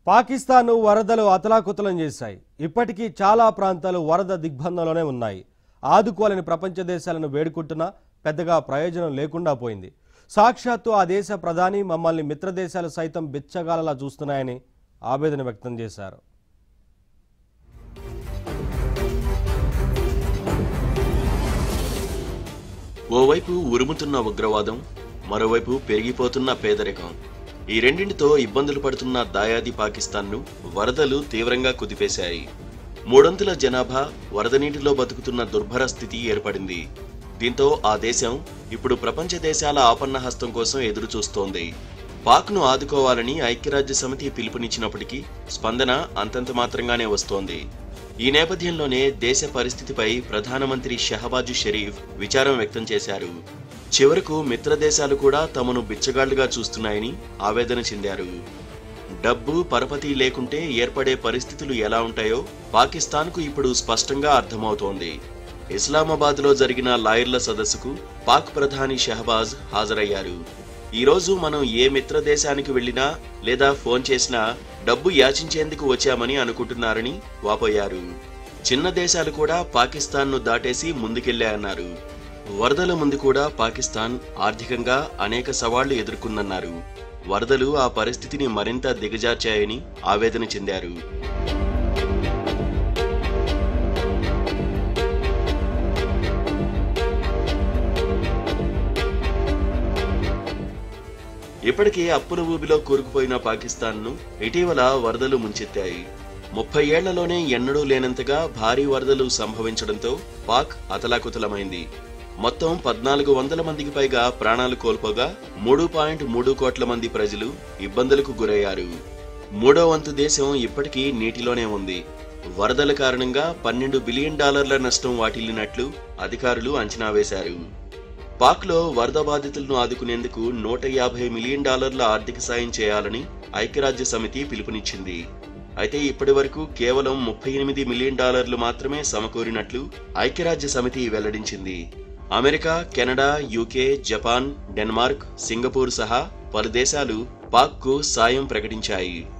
పాకిస్తాన్ను వరదలు అతలాకుతలం చేశాయి ఇప్పటికీ చాలా ప్రాంతాలు వరద దిగ్బంధంలోనే ఉన్నాయి ఆదుకోవాలని ప్రపంచ దేశాలను వేడుకుంటున్నా పెద్దగా ప్రయోజనం లేకుండా పోయింది సాక్షాత్తు ఆ దేశ ప్రధాని మమ్మల్ని మిత్ర దేశాలు సైతం బిచ్చగాలలా చూస్తున్నాయని ఆవేదన వ్యక్తం చేశారు ఓవైపు ఉరుముతున్న ఉగ్రవాదం మరోవైపు పెరిగిపోతున్న పేదరికం ఈ రెండింటితో ఇబ్బందులు పడుతున్న దాయాది పాకిస్తాన్ను వరదలు తీవ్రంగా కుదిపేశాయి మూడొంతుల జనాభా వరద నీటిలో బతుకుతున్న దుర్భర స్థితి ఏర్పడింది దీంతో ఆ దేశం ఇప్పుడు ప్రపంచ దేశాల ఆపన్న హస్తం కోసం ఎదురు చూస్తోంది పాక్ను ఆదుకోవాలని ఐక్యరాజ్య సమితి పిలుపునిచ్చినప్పటికీ స్పందన అంతంత మాత్రంగానే వస్తోంది ఈ నేపథ్యంలోనే దేశ పరిస్థితిపై ప్రధానమంత్రి షహబాజు షరీఫ్ విచారం వ్యక్తం చేశారు చివరకు మిత్ర దేశాలు కూడా తమను బిచ్చగాళ్లుగా చూస్తున్నాయని ఆవేదన చెందారు డబ్బు పరపతి లేకుంటే ఏర్పడే పరిస్థితులు ఎలా ఉంటాయో పాకిస్తాన్కు ఇప్పుడు స్పష్టంగా అర్థమవుతోంది ఇస్లామాబాద్లో జరిగిన లాయర్ల సదస్సుకు పాక్ ప్రధాని షహబాజ్ హాజరయ్యారు ఈ రోజు మనం ఏ మిత్ర దేశానికి వెళ్ళినా లేదా ఫోన్ చేసినా డబ్బు యాచించేందుకు వచ్చామని అనుకుంటున్నారని వాపోయారు చిన్న దేశాలు కూడా పాకిస్తాన్ను దాటేసి ముందుకెళ్లాయన్నారు వరదల ముందు కూడా పాకిస్తాన్ ఆర్థికంగా అనేక సవాళ్లు ఎదుర్కొందన్నారు వరదలు ఆ పరిస్థితిని మరింత దిగజార్చాయని ఆవేదన చెందారు ఇప్పటికే అప్పుల ఊబిలో కూరుకుపోయిన పాకిస్తాన్ను ఇటీవల వరదలు ముంచెత్తాయి ముప్పై ఏళ్లలోనే ఎన్నడూ లేనంతగా భారీ వరదలు సంభవించడంతో పాక్ అతలాకుతలమైంది మొత్తం పద్నాలుగు వందల మందికి పైగా ప్రాణాలు కోల్పోగా మూడు పాయింట్ మూడు కోట్ల మంది ప్రజలు ఇబ్బందులకు గురయ్యారు మూడో వంతు దేశం ఇప్పటికీ నీటిలోనే ఉంది వరదల కారణంగా పన్నెండు బిలియన్ డాలర్ల నష్టం వాటిల్లినట్లు అధికారులు అంచనా వేశారు పాక్లో వరద బాధితులను ఆదుకునేందుకు నూట యాభై మిలియన్ డాలర్ల ఆర్థిక సాయం చేయాలని ఐక్యరాజ్య సమితి పిలుపునిచ్చింది అయితే ఇప్పటి వరకు కేవలం ముప్పై ఎనిమిది మిలియన్ డాలర్లు మాత్రమే సమకూరినట్లు ఐక్యరాజ్య సమితి వెల్లడించింది America Canada UK Japan Denmark Singapore సహా పలు దేశాలు పాక్కు సాయం ప్రకటించాయి